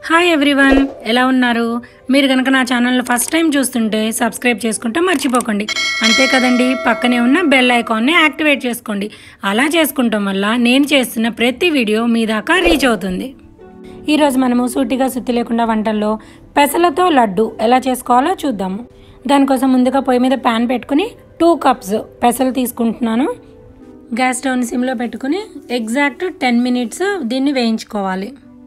hi everyone ఎలా ఉన్నారు మీరు కనుక నా ఛానల్ని ఫస్ట్ టైం చూస్తుంటే సబ్స్క్రైబ్ చేసుకుంటే మర్చిపోకండి అంతే కదండి పక్కనే ఉన్న బెల్ ఐకాన్ని యాక్టివేట్ చేసుకోండి అలా చేసుకుంటాం వల్ల నేను చేస్తున్న ప్రతి వీడియో మీ దాకా రీచ్ అవుతుంది ఈరోజు మనము సూటిగా సుత్తి లేకుండా వంటల్లో పెసలతో లడ్డు ఎలా చేసుకోవాలో చూద్దాము దానికోసం ముందుగా పొయ్యి మీద ప్యాన్ పెట్టుకుని టూ కప్స్ పెసలు తీసుకుంటున్నాను గ్యాస్ స్టవ్ని సిమ్లో పెట్టుకుని ఎగ్జాక్ట్ టెన్ మినిట్స్ దీన్ని వేయించుకోవాలి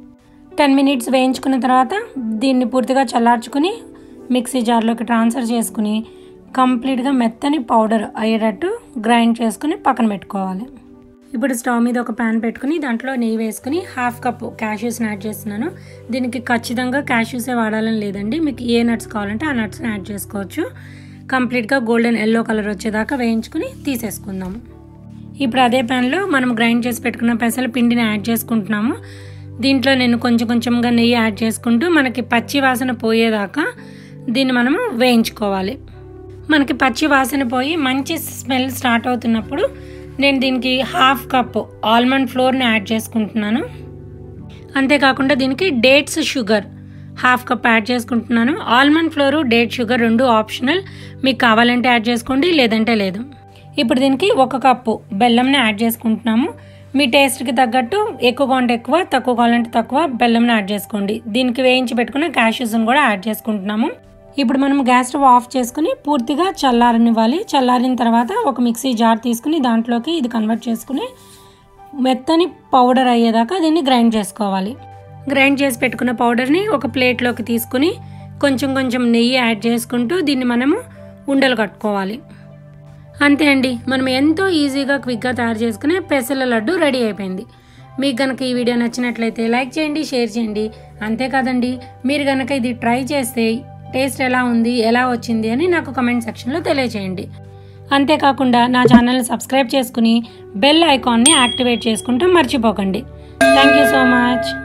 టెన్ మినిట్స్ వేయించుకున్న తర్వాత దీన్ని పూర్తిగా చల్లార్చుకుని మిక్సీ జార్లోకి ట్రాన్స్ఫర్ చేసుకుని కంప్లీట్గా మెత్తని పౌడర్ అయ్యేటట్టు గ్రైండ్ చేసుకుని పక్కన పెట్టుకోవాలి ఇప్పుడు స్టవ్ మీద ఒక ప్యాన్ పెట్టుకుని దాంట్లో నెయ్యి వేసుకుని హాఫ్ కప్ క్యాష్యూస్ని యాడ్ చేస్తున్నాను దీనికి ఖచ్చితంగా క్యాష్యూసే వాడాలని లేదండి మీకు ఏ నట్స్ కావాలంటే ఆ నట్స్ని యాడ్ చేసుకోవచ్చు కంప్లీట్గా గోల్డెన్ ఎల్లో కలర్ వచ్చేదాకా వేయించుకుని తీసేసుకుందాము ఇప్పుడు అదే ప్యాన్లో మనం గ్రైండ్ చేసి పెట్టుకున్న పెసల పిండిని యాడ్ చేసుకుంటున్నాము దీంట్లో నేను కొంచెం కొంచెంగా నెయ్యి యాడ్ చేసుకుంటూ మనకి పచ్చి వాసన పోయేదాకా దీన్ని మనము వేయించుకోవాలి మనకి పచ్చి వాసన పోయి మంచి స్మెల్ స్టార్ట్ అవుతున్నప్పుడు నేను దీనికి హాఫ్ కప్ ఆల్మండ్ ఫ్లోర్ని యాడ్ చేసుకుంటున్నాను అంతేకాకుండా దీనికి dates sugar half cup add చేసుకుంటున్నాను ఆల్మండ్ ఫ్లోరు డేట్ షుగర్ రెండు ఆప్షనల్ మీకు కావాలంటే యాడ్ చేసుకోండి లేదంటే లేదు ఇప్పుడు దీనికి ఒక కప్పు బెల్లంని యాడ్ చేసుకుంటున్నాము మీ టేస్ట్కి తగ్గట్టు ఎక్కువ కావాలంటే ఎక్కువ తక్కువ కావాలంటే తక్కువ బెల్లంని యాడ్ చేసుకోండి దీనికి వేయించి పెట్టుకున్న క్యాష్యూస్ని కూడా యాడ్ చేసుకుంటున్నాము ఇప్పుడు మనం గ్యాస్ స్టవ్ ఆఫ్ చేసుకుని పూర్తిగా చల్లారనివ్వాలి చల్లారిన తర్వాత ఒక మిక్సీ జార్ తీసుకుని దాంట్లోకి ఇది కన్వర్ట్ చేసుకుని మెత్తని పౌడర్ అయ్యేదాకా దీన్ని గ్రైండ్ చేసుకోవాలి గ్రైండ్ చేసి పెట్టుకున్న పౌడర్ని ఒక ప్లేట్లోకి తీసుకుని కొంచెం కొంచెం నెయ్యి యాడ్ చేసుకుంటూ దీన్ని మనము ఉండలు కట్టుకోవాలి అంతే అండి మనం ఎంతో ఈజీగా క్విక్గా తయారు చేసుకునే పెసల లడ్డు రెడీ అయిపోయింది మీకు కనుక ఈ వీడియో నచ్చినట్లయితే లైక్ చేయండి షేర్ చేయండి అంతేకాదండి మీరు కనుక ఇది ట్రై చేస్తే టేస్ట్ ఎలా ఉంది ఎలా వచ్చింది అని నాకు కమెంట్ సెక్షన్లో తెలియచేయండి అంతేకాకుండా నా ఛానల్ని సబ్స్క్రైబ్ చేసుకుని బెల్ ఐకాన్ని యాక్టివేట్ చేసుకుంటూ మర్చిపోకండి థ్యాంక్ యూ సో మచ్